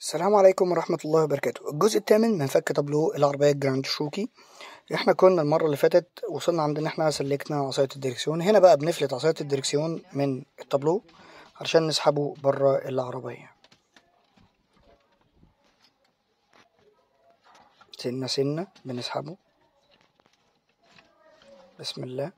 السلام عليكم ورحمة الله وبركاته الجزء الثامن من فك تابلو العربية الجراند شوكي احنا كنا المرة اللي فاتت وصلنا عند ان احنا سلكنا عصاية الدركسيون هنا بقى بنفلت عصاية الدركسيون من التابلو علشان نسحبه بره العربية سنة سنة بنسحبه بسم الله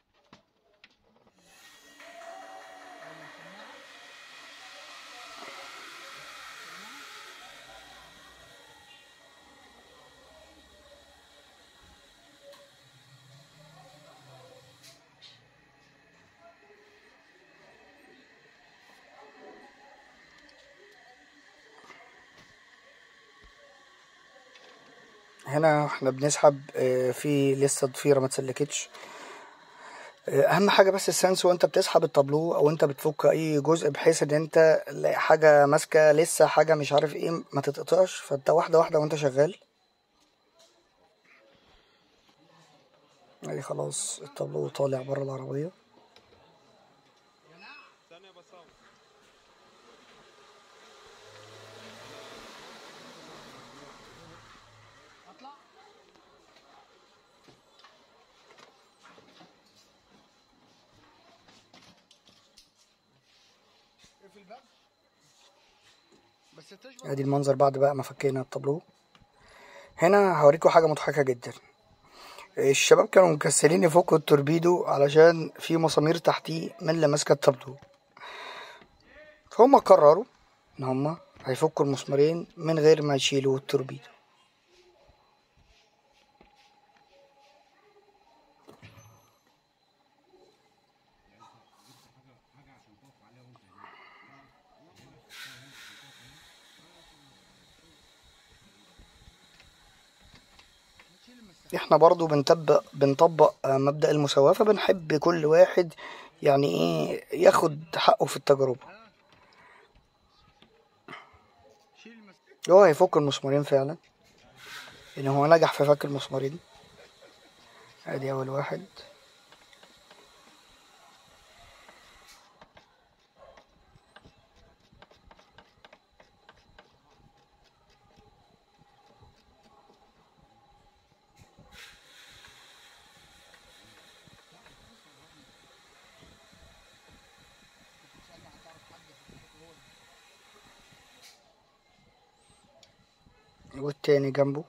هنا احنا بنسحب آه، في لسه ضفيرة ما اتسلكتش آه، اهم حاجة بس السنس وانت بتسحب التابلو او انت بتفك اي جزء بحيث ان انت لا- حاجة ماسكة لسه حاجة مش عارف ايه ما تتقطعش فانت واحدة واحدة وانت شغال ادي خلاص التابلو طالع بره العربية ادي المنظر بعد بقى ما فكينا التابلو هنا هوريكم حاجة مضحكة جدا الشباب كانوا مكسلين يفكوا التوربيدو علشان في مسامير تحتيه من اللي ماسكة التابلو فهم قرروا ان هم هيفكوا المسمارين من غير ما يشيلوا التوربيدو احنا برضو بنطبق بنطبق آه، مبدأ المساواة فبنحب كل واحد يعني ايه ياخد حقه في التجربة هو هيفك المسمارين فعلا ان هو نجح في فك المسمارين ادي اول واحد والتاني جنبه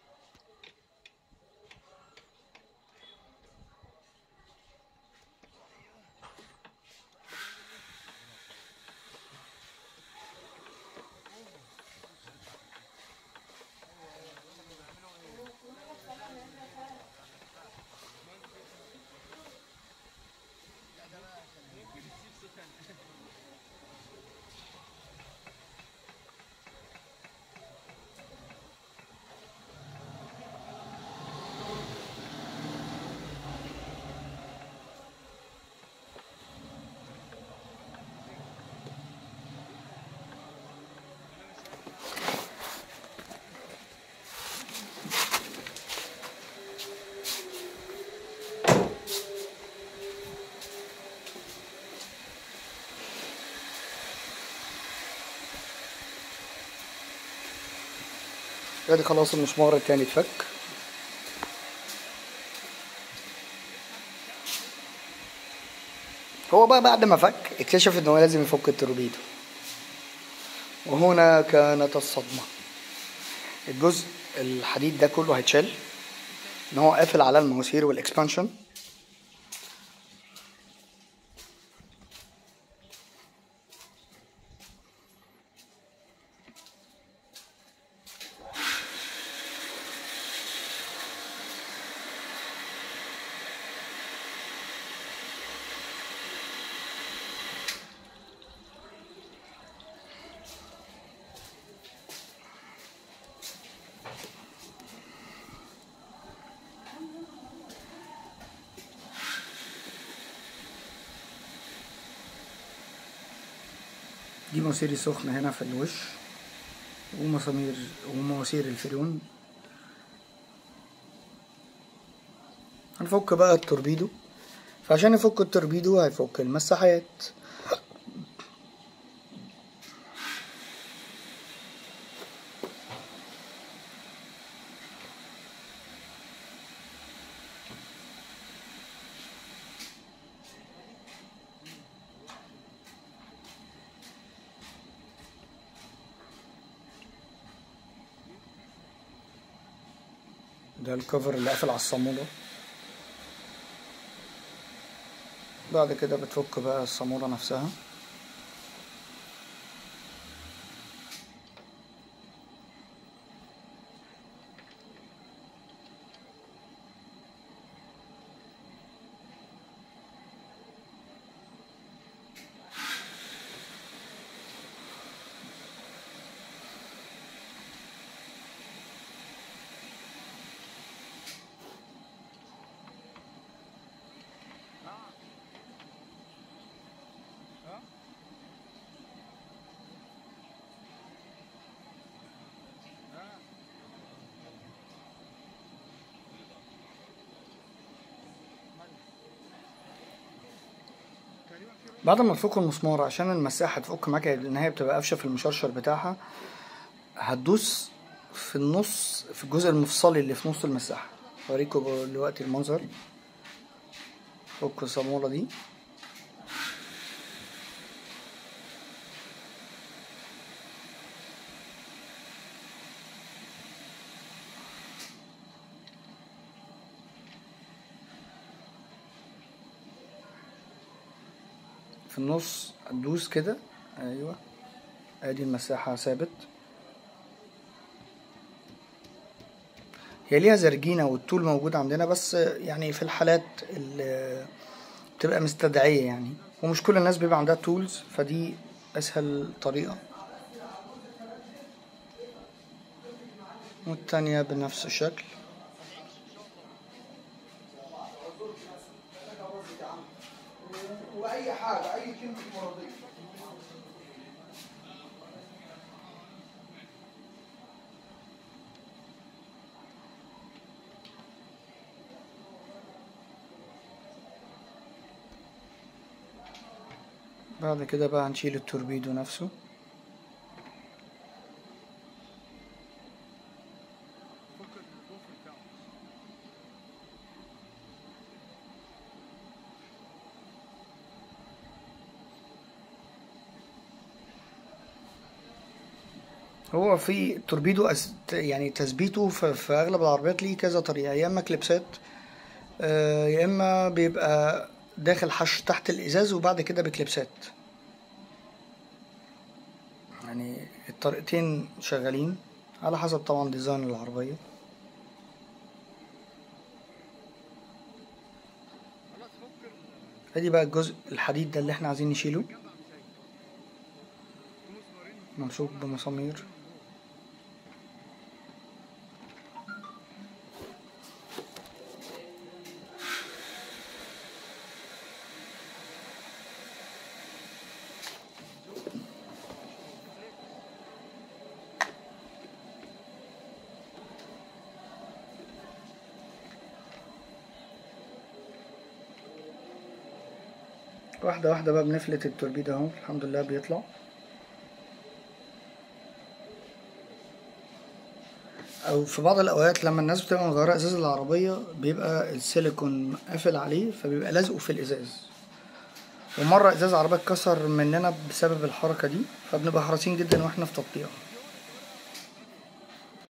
ادي خلاص المسمار التاني اتفك هو بقى بعد ما فك اكتشف ان هو لازم يفك التوربيدو وهنا كانت الصدمة الجزء الحديد ده كله هيتشال ان هو قافل على المواسير والاكسبانشن دي مواسير سخنة هنا في الوش ومسامير ومواسير الفريون هنفك بقى التوربيدو فعشان يفك التوربيدو هيفك المساحات ده الكفر اللي قافل على الصامولة بعد كده بتفك بقى الصامولة نفسها بعد ما تفك المسمار عشان المساحة تفك معاك لأن هي بتبقى قافشة في المشرشر بتاعها هتدوس في النص في الجزء المفصلي اللي في نص المساحة هوريكم دلوقتي المنظر فك الصامولة دي في النص تدوس كده ايوه ادي المساحة ثابت هي ليها زرجينة والطول موجود عندنا بس يعني في الحالات اللي بتبقى مستدعية يعني ومش كل الناس بيبقى عندها تولز فدي اسهل طريقة والتانية بنفس الشكل واي حاجه اي كلمه مرضيه بعد كده بقى هنشيل التوربيدو نفسه هو في توربيدو أس... يعني تثبيته في, في اغلب العربيات ليه كذا طريقه يا اما كليبسات آه، يا اما بيبقى داخل حش تحت الازاز وبعد كده بكليبسات يعني الطريقتين شغالين على حسب طبعا ديزاين العربيه ادي بقى الجزء الحديد ده اللي احنا عايزين نشيله ممسوك بمسامير واحدة واحدة بقى بنفلت التوربيد اهو الحمد لله بيطلع او في بعض الاوقات لما الناس بتبقى مغيرة ازاز العربية بيبقى السيليكون قافل عليه فبيبقى لازقه في الازاز ومرة ازاز عربية اتكسر مننا بسبب الحركة دي فبنبقى حريصين جدا واحنا في تطبيقها